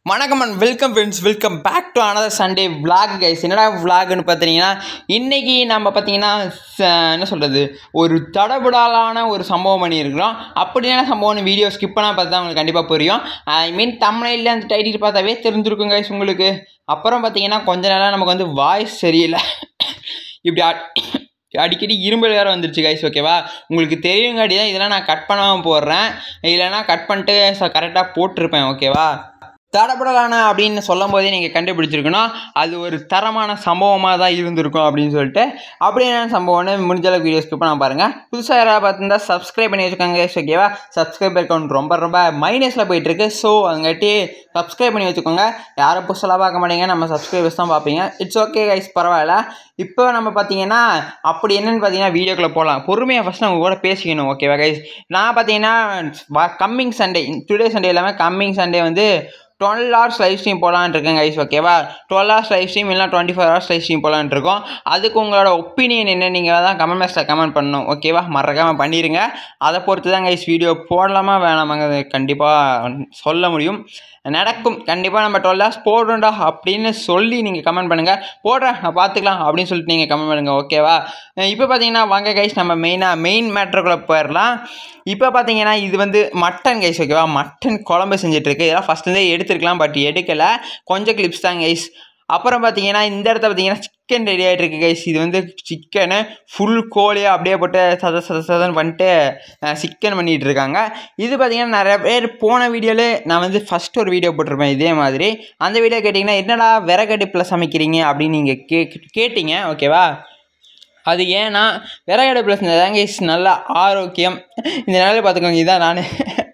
வணக்கம் and welcome friends welcome back to another Sunday vlog guys என்னடா vlogனு பார்த்தீங்கன்னா இன்றைக்கி நம்ம பார்த்தீங்கன்னா ச- என்ன சொல்கிறது ஒரு தடபுடாலான ஒரு சம்பவம் பண்ணியிருக்கிறோம் அப்படியான சம்பவம்னு வீடியோ ஸ்கிப் பண்ணால் பார்த்தா உங்களுக்கு கண்டிப்பாக புரியும் ஐ மீன் தமிழில் அந்த டைட்டில் பார்த்தாவே தெரிஞ்சிருக்கும் கைஸ் உங்களுக்கு அப்புறம் பார்த்தீங்கன்னா கொஞ்ச நாளாக நமக்கு வந்து வாய்ஸ் சரியில்லை இப்படி அ- அடிக்கடி இரும்பல் வேறு வந்துருச்சு கைஸ் ஓகேவா உங்களுக்கு தெரியுங்காட்டி தான் இதெல்லாம் நான் கட் பண்ணாமல் போடுறேன் இல்லைன்னா கட் பண்ணிட்டு கரெக்டாக போட்டிருப்பேன் ஓகேவா தடபடலான அப்படின்னு சொல்லும் போதே நீங்கள் கண்டுபிடிச்சிருக்கணும் அது ஒரு தரமான சம்பவமாக தான் இருந்திருக்கும் அப்படின்னு சொல்லிட்டு அப்படியான சம்பவம்னு முடிஞ்ச அளவுக்கு வீடியோ ஸ்கிப் பண்ண பாருங்கள் புதுசாக யாராவது பார்த்துருந்தா சப்ஸ்கிரைப் பண்ணி வச்சுக்கோங்க guys, ஓகேவா சப்ஸ்கிரைபர் கவுண்ட் ரொம்ப ரொம்ப மைனஸில் போயிட்டுருக்கு ஸோ அங்காட்டி சப்ஸ்கிரைப் பண்ணி வச்சுக்கோங்க யாரும் புதுசாக பார்க்க மாட்டீங்க நம்ம சப்ஸ்கிரைபர்ஸ் தான் பார்ப்பீங்க இட்ஸ் ஓகே கைஸ் பரவாயில்ல இப்போ நம்ம பார்த்தீங்கன்னா அப்படி என்னன்னு பார்த்தீங்கன்னா வீடியோக்குள்ளே போகலாம் பொறுமையாக ஃபஸ்ட் நம்ம கூட பேசிக்கணும் ஓகேவா கைஸ் நான் பார்த்தீங்கன்னா கம்மிங் சண்டே டுடே சண்டே இல்லாமல் கம்மிங் சண்டே வந்து டுவெல் ஹவர்ஸ் லைவ் ஸ்ட்ரீம் போகலான்னு இருக்கேன் கைஸ் ஓகேவா டுவெல் ஹவர்ஸ் லைவ் ஸ்ட்ரீம் இல்லை twenty four hours live stream போகலான்னு இருக்கோம் அதுக்கு உங்களோட ஒப்பீனியன் என்ன நீங்கள் தான் கமெண்ட் பாக்ஸில் கமெண்ட் பண்ணணும் ஓகேவா மறக்காமல் பண்ணிடுங்க அதை பொறுத்து தான் கைஸ் வீடியோ போடலாமா வேணாமாங்க கண்டிப்பாக சொல்ல முடியும் நடக்கும் கண்டிப்பாக நம்ம டுவெல் ஹவர்ஸ் போடுறோம்டா அப்படின்னு சொல்லி நீங்கள் கமெண்ட் பண்ணுங்கள் போடுறேன் நான் பார்த்துக்கலாம் அப்படின்னு சொல்லிட்டு நீங்கள் கமெண்ட் பண்ணுங்கள் ஓகேவா இப்போ பார்த்தீங்கன்னா வாங்க கைஸ் நம்ம மெயினாக மெயின் மேட்ருக்குள்ளே போயிடலாம் இப்போ பார்த்தீங்கன்னா இது வந்து மட்டன் கைஸ் ஓகேவா மட்டன் குழம்பு செஞ்சிட்ருக்கு இதெல்லாம் ஃபஸ்ட்லேருந்தே எடுத்துருக்கலாம் பட் எடுக்கலை கொஞ்சம் கிளிப்ஸ் தான் கைஸ் அப்புறம் பார்த்தீங்கன்னா இந்த இடத்த பார்த்தீங்கன்னா சிக்கன் ரெடி ஆகிட்டு இருக்கு கைஸ் இது வந்து சிக்கனு ஃபுல் கோழியாக அப்படியே போட்டு சத சத சதன்னு பண்ணிட்டு சிக்கன் பண்ணிகிட்டு இருக்காங்க இது பார்த்தீங்கன்னா நிறைய பேர் போன வீடியோவில் நான் வந்து ஃபஸ்ட் ஒரு வீடியோ போட்டிருப்பேன் இதே மாதிரி அந்த வீடியோ கேட்டிங்கன்னா என்னடா விறகடுப்பில் சமைக்கிறீங்க அப்படின்னு நீங்கள் கே கேட்டிங்க ஓகேவா அது ஏன்னா விறகடுப்பில் செஞ்சதாங்க இஸ் நல்ல ஆரோக்கியம் இந்த நாளில் பார்த்துக்கோங்க இதான் நான்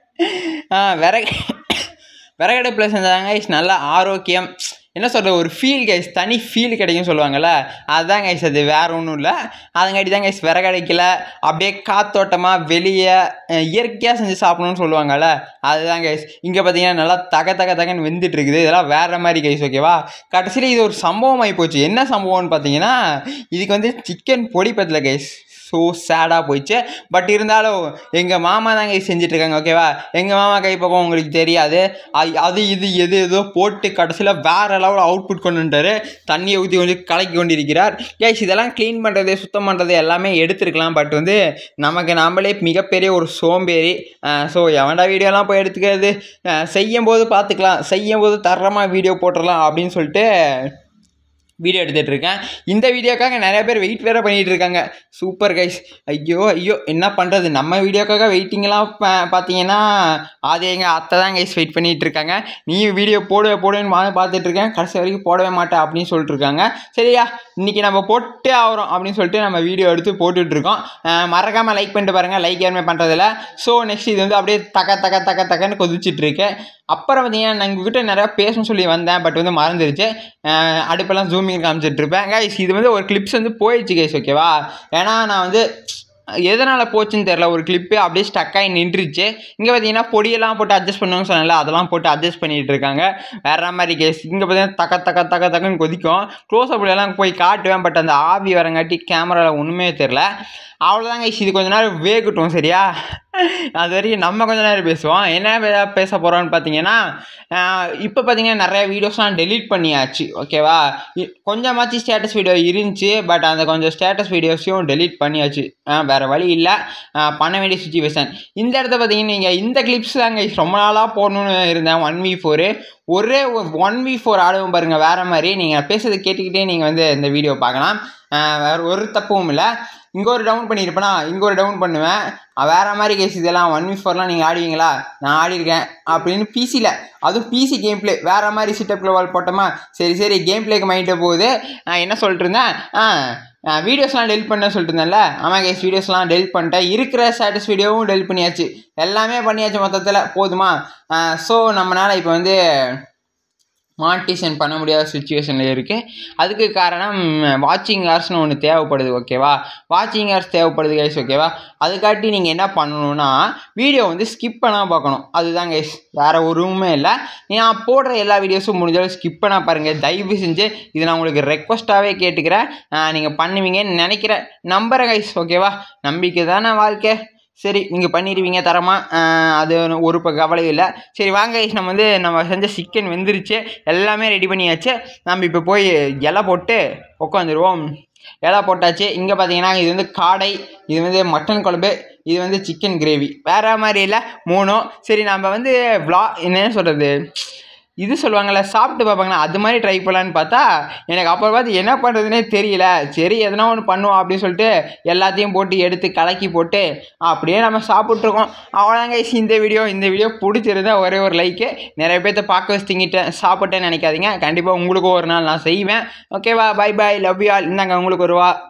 விறகு விறகடுப்பில் செஞ்சாங்க இஸ் நல்ல ஆரோக்கியம் என்ன சொல்கிறது ஒரு ஃபீல் கைஸ் தனி ஃபீல் கிடைக்கும் சொல்லுவாங்கள்ல அதுதான் கைஸ் அது வேறு ஒன்றும் இல்லை அதுங்காட்டி தான் கைஸ் விறகடைக்கல அப்படியே காத்தோட்டமாக வெளியே அஹ், இயற்கையாக செஞ்சு சாப்பிடணும்னு சொல்லுவாங்கள்ல அதுதான் கைஸ் இங்கே பார்த்தீங்கன்னா நல்லா தக தக தகன்னு வெந்துட்டு இருக்குது இதெல்லாம் வேறு மாதிரி கைஸ் ஓகேவா கடைசியில் இது ஒரு சம்பவம் ஆகி போச்சு என்ன சம்பவம்னு பார்த்தீங்கன்னா இதுக்கு வந்து சிக்கன் பொடி பத்தல கைஸ் ஸோ சேடாக போயிடுச்சு பட் இருந்தாலும் எங்கள் மாமா தான் கை செஞ்சிட்ருக்காங்க ஓகேவா எங்கள் மாமா கை பக்கம் உங்களுக்கு தெரியாது அது அது இது எது ஏதோ போட்டு கடைசியில் வேறு லெவலில் அவுட்புட் கொண்டு வந்துட்டாரு தண்ணியை ஊற்றி கொஞ்சம் கலக்கி கொண்டிருக்கிறார் கேஸ் இதெல்லாம் க்ளீன் பண்ணுறது சுத்தம் பண்ணுறது எல்லாமே எடுத்துருக்கலாம் பட் வந்து நமக்கு நாமளே மிகப்பெரிய ஒரு சோம்பேறி ஸோ எவன்டா வீடியோலாம் போய் எடுத்துக்கிறது அஹ் செய்யும் போது பார்த்துக்கலாம் செய்யும் போது தரமாக வீடியோ போட்டுடலாம் அப்படின்னு சொல்லிட்டு வீடியோ எடுத்துகிட்டு இருக்கேன் இந்த வீடியோக்காக நிறைய பேர் வெயிட் வேறு பண்ணிகிட்டு இருக்காங்க சூப்பர் கைஸ் ஐயோ ஐயோ என்ன பண்ணுறது நம்ம வீடியோக்காக வெயிட்டிங்லாம் பா- பார்த்தீங்கன்னா அது எங்கள் அத்தை தான் கைஸ் வெயிட் பண்ணிகிட்டு இருக்காங்க நீ வீடியோ போடுவே போடுவேன்னு நான் பார்த்துட்டு இருக்கேன் கடைசி வரைக்கும் போடவே மாட்டேன் அப்படின்னு சொல்லிட்டு இருக்காங்க சரியா இன்றைக்கி நம்ம போட்டே ஆகிறோம் அப்படின்னு சொல்லிட்டு நம்ம வீடியோ எடுத்து போட்டுட்டு இருக்கோம் அஹ் மறக்காமல் லைக் பண்ணிட்டு பாருங்கள் லைக் யாருமே பண்ணுறதில்ல ஸோ நெக்ஸ்ட் இது வந்து அப்படியே தக்க தக்க தக்க தக்கன்னு கொதிச்சிட்டு இருக்கு அப்புறம் பார்த்தீங்கன்னா நான் உங்ககிட்ட நிறையா பேசணும்னு சொல்லி வந்தேன் பட் வந்து மறந்துருச்சு அஹ் அடுப்பெல்லாம் ஜூமிங் காமிச்சிட்டு இருப்பேன் கைஸ் இது வந்து ஒரு கிளிப்ஸ் வந்து போயிடுச்சு கைஸ் ஓகேவா ஏன்னா நான் வந்து எதனால் போச்சுன்னு தெரில ஒரு கிளிப்பு அப்படியே ஸ்டக் ஆகி நின்றுச்சு இங்கே பார்த்தீங்கன்னா பொடியெல்லாம் போட்டு அட்ஜஸ்ட் பண்ணுவாங்க சொன்னல அதெல்லாம் போட்டு அட்ஜஸ்ட் பண்ணிட்டு இருக்காங்க வேற மாதிரி கேஸ் இங்கே பார்த்தீங்கன்னா தக்க தக்க தக்க தக்கன்னு கொதிக்கும் க்ளோஸ் எல்லாம் போய் காட்டுவேன் பட் அந்த ஆவி வரங்காட்டி கேமராவில் ஒன்றுமே தெரில அவ்வளோதாங்க இது கொஞ்ச நேரம் வேகட்டும் சரியா அது வரைக்கும் நம்ம கொஞ்ச நேரம் பேசுவோம் என்ன பே- பேச போகிறோம்னு பார்த்தீங்கன்னா இப்போ பார்த்தீங்கன்னா நிறைய வீடியோஸ்லாம் டெலீட் பண்ணியாச்சு ஓகேவா இ- கொஞ்சமாச்சு ஸ்டேட்டஸ் வீடியோ இருந்துச்சு பட் அந்த கொஞ்சம் ஸ்டேட்டஸ் வீடியோஸையும் டெலீட் பண்ணியாச்சு ஆ, வேற வழி இல்லை பண்ண வேண்டிய சுச்சுவேஷன் இந்த இடத்த பார்த்தீங்கன்னா நீங்கள் இந்த கிளிப்ஸ் தாங்க ரொம்ப நாளாக போடணும்னு இருந்தேன் ஒன் வி ஃபோரு ஒரே ஒன் வி ஃபோர் ஆடுவோம் பாருங்கள் வேறு மாதிரி நீங்கள் பேசுறதை கேட்டுக்கிட்டே நீங்கள் வந்து இந்த வீடியோ பார்க்கலாம் ஆஹ் வேற ஒரு தப்பும் இல்லை இங்கே ஒரு டவுன் பண்ணியிருப்பேனா இங்கே ஒரு டவுன் பண்ணுவேன் அஹ் வேற மாதிரி கேஸ் இதெல்லாம் ஒன் வி ஃபோர்லாம் நீங்கள் ஆடுவீங்களா நான் ஆடிருக்கேன் அப்படின்னு பிசியில் அதுவும் பிசி கேம் ப்ளே வேறு மாதிரி சிட்டப் வால் போட்டோமா சரி சரி கேம் ப்ளேக்கு மைண்ட்டு போகுது நான் என்ன சொல்லிட்டு இருந்தேன் ஆ வீடியோஸ்லாம் டெலிட் பண்ண சொல்லிட்டு இருந்தேன்ல ஆமாம் கேஸ் வீடியோஸ்லாம் டெலிட் பண்ணிட்டேன் இருக்கிற ஸ்டேட்டஸ் வீடியோவும் டெலிட் பண்ணியாச்சு எல்லாமே பண்ணியாச்சு மொத்தத்தில் போதுமா ஸோ நம்மளால் இப்போ வந்து மானிட்டேஷன் பண்ண முடியாத சுச்சுவேஷனில் இருக்குது அதுக்கு காரணம் வாட்சிங் ஹார்ஸ்னு ஒன்று தேவைப்படுது ஓகேவா வாட்சிங் ஹார்ஸ் தேவைப்படுது கைஸ் ஓகேவா அதுக்காட்டி நீங்கள் என்ன பண்ணணும்னா வீடியோ வந்து ஸ்கிப் பண்ணால் பார்க்கணும் அதுதான் கைஸ் வேறு ஒருவுமே இல்லை நான் போடுற எல்லா வீடியோஸும் முடிஞ்சாலும் ஸ்கிப் பண்ணால் பாருங்கள் தயவு செஞ்சு இது நான் உங்களுக்கு ரெக்வஸ்ட்டாகவே கேட்டுக்கிறேன் நீங்கள் பண்ணுவீங்கன்னு நினைக்கிறேன் நம்புகிறேன் கைஸ் ஓகேவா நம்பிக்கை தானே வாழ்க்கை சரி நீங்கள் பண்ணிடுவீங்க தரமாக அது ஒரு இப்போ கவலையும் இல்லை சரி வாங்க guys, நம்ம வந்து நம்ம செஞ்ச சிக்கன் வெந்துருச்சு எல்லாமே ரெடி பண்ணியாச்சு நம்ம இப்போ போய் இலை போட்டு உட்காந்துருவோம் இலை போட்டாச்சு இங்கே பார்த்தீங்கன்னா இது வந்து காடை இது வந்து மட்டன் குழம்பு இது வந்து சிக்கன் கிரேவி வேறு மாதிரி இல்லை மூணும் சரி நம்ம வந்து விளா என்ன சொல்கிறது இது சொல்லுவாங்கள்ல சாப்பிட்டு பார்ப்பாங்களா அது மாதிரி ட்ரை பண்ணலான்னு பார்த்தா எனக்கு அப்புறம் பார்த்து என்ன பண்ணுறதுனே தெரியல சரி எதனா ஒன்று பண்ணுவோம் அப்படின்னு சொல்லிட்டு எல்லாத்தையும் போட்டு எடுத்து கலக்கி போட்டு அப்படியே நம்ம சாப்பிட்ருக்கோம் அவ்வளோதாங்க guys இந்த வீடியோ இந்த வீடியோ பிடிச்சிருந்தா ஒரே ஒரு லைக்கு நிறைய பேர்த்த பார்க்க வச்சுட்டிங்கிட்டேன் சாப்பிட்டேன்னு நினைக்காதீங்க கண்டிப்பாக உங்களுக்கும் ஒரு நாள் நான் செய்வேன் ஓகேவா bye bye love you all இந்தாங்க உங்களுக்கு ஒரு வா